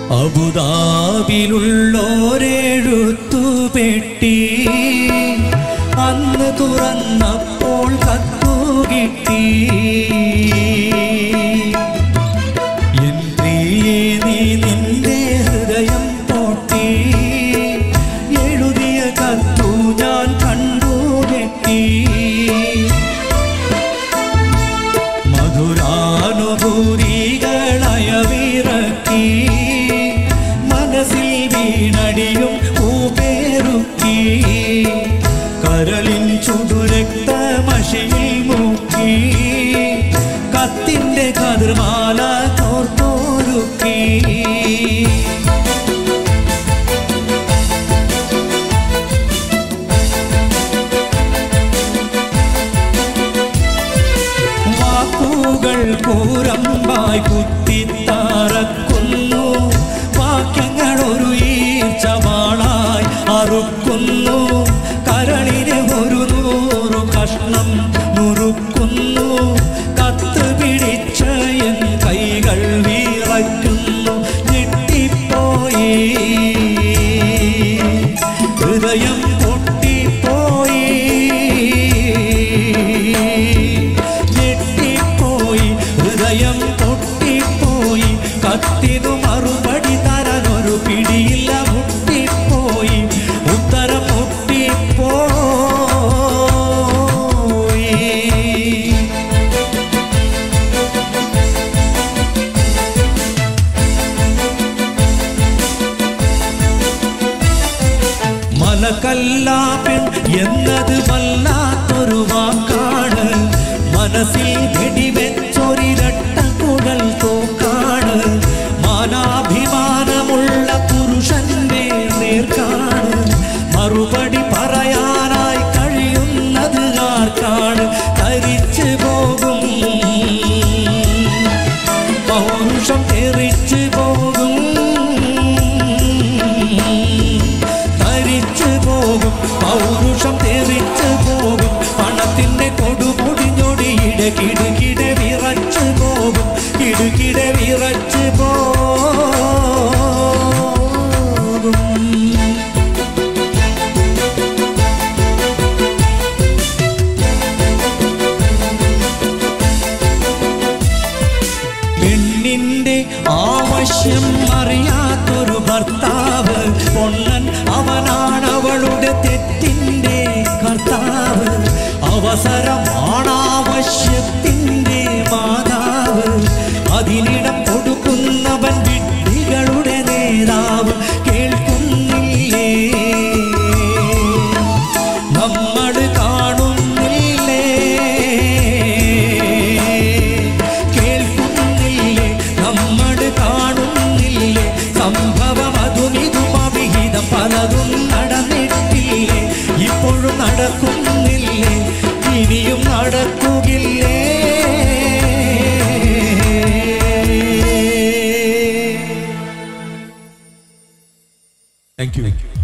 അബുദാബിലുള്ളോരെഴുത്തു പെട്ടി അന്ന് തുറന്നപ്പോൾ കത്തു കിട്ടി എൻ പ്രിയേ നീ നിന്റെ ഹൃദയം പൊട്ടി എഴുതിയ കത്തു ഞാൻ കണ്ടു കെട്ടി മധുരാനുഭൂതികളയവിറക്കി മനസ്സിൽ വീണടിയും ഊപേറുക്കി കരളിൻ ചുടുരക്തമഷിയിൽ മുക്കി കത്തിന്റെ കതിർമാല കോർത്തോരുക്കി വാക്കുകൾ കൂരമ്പായി കുത്തിത്തറക്കുന്നു വാക്യങ്ങൾ ഒരു ഈർച്ചവാളായി അറുക്കുന്നു കരളിനെ ഒരു നൂറു കഷ്ണം നുറുക്കുന്നു കത്ത് പിടിച്ച എൻ കൈകൾ വീറയ്ക്കുന്നു ഞെട്ടിപ്പോയി ഹൃദയം പൊട്ടിപ്പോയി ഞെട്ടിപ്പോയി ഹൃദയം പൊട്ടിപ്പോയി കത്തിനു മറുപടി തരാനൊരു പിടിയില്ല മുട്ടിപ്പോയി ഉത്തരം മുട്ടിപ്പോയി മലകല്ലാപൻ എന്നത് വല്ലാത്തൊരു വാക്കാണ് മനസ്സിൽ വെടിവെച്ചൊരിരട്ട കുഴൽ തോക്കാണ് മാനാഭിമാനമുള്ള പുരുഷന്റെ നേർക്കാണ് മറുപടി പറയാനായി കഴിയുന്നത് ആർക്കാണ് ധരിച്ചു പോകും പൗരുഷം തെറിച്ചു പോകും ധരിച്ചു പോകും പൗരുഷം തെറിച്ചു പോകും പണത്തിന്റെ കൊടുപൊടിഞ്ഞൊടിയിടെ കിടുകിടെ വിറച്ചു പോകും കിടുകിടെ വിറച്ചു പോകും പെണ്ണിന്റെ ആവശ്യം അറിയാത്തൊരു ഭർത്താവ് പൊണ്ണൻ അവനാണ് അവളുടെ തെറ്റിന്റെ കർത്താവ് അവസരമാണാവശ്യത്തിന്റെ മാതാവ് അതിനിടം കൊടുക്കുന്നവൻ വിഡ്ഢികളുടെ നേതാവ് കേൾക്കുന്നില്ലേ നമ്മൾ കാണുന്നില്ലേ കേൾക്കുന്നില്ലേ നമ്മൾ കാണുന്നില്ലേ സംഭവം അതുമിതും അവിഹിതം പലതും നടന്നിട്ടില്ലേ ഇപ്പോഴും നടക്കുന്നില്ലേ ഇനിയും നടക്കുകില്ലേ താങ്ക് യു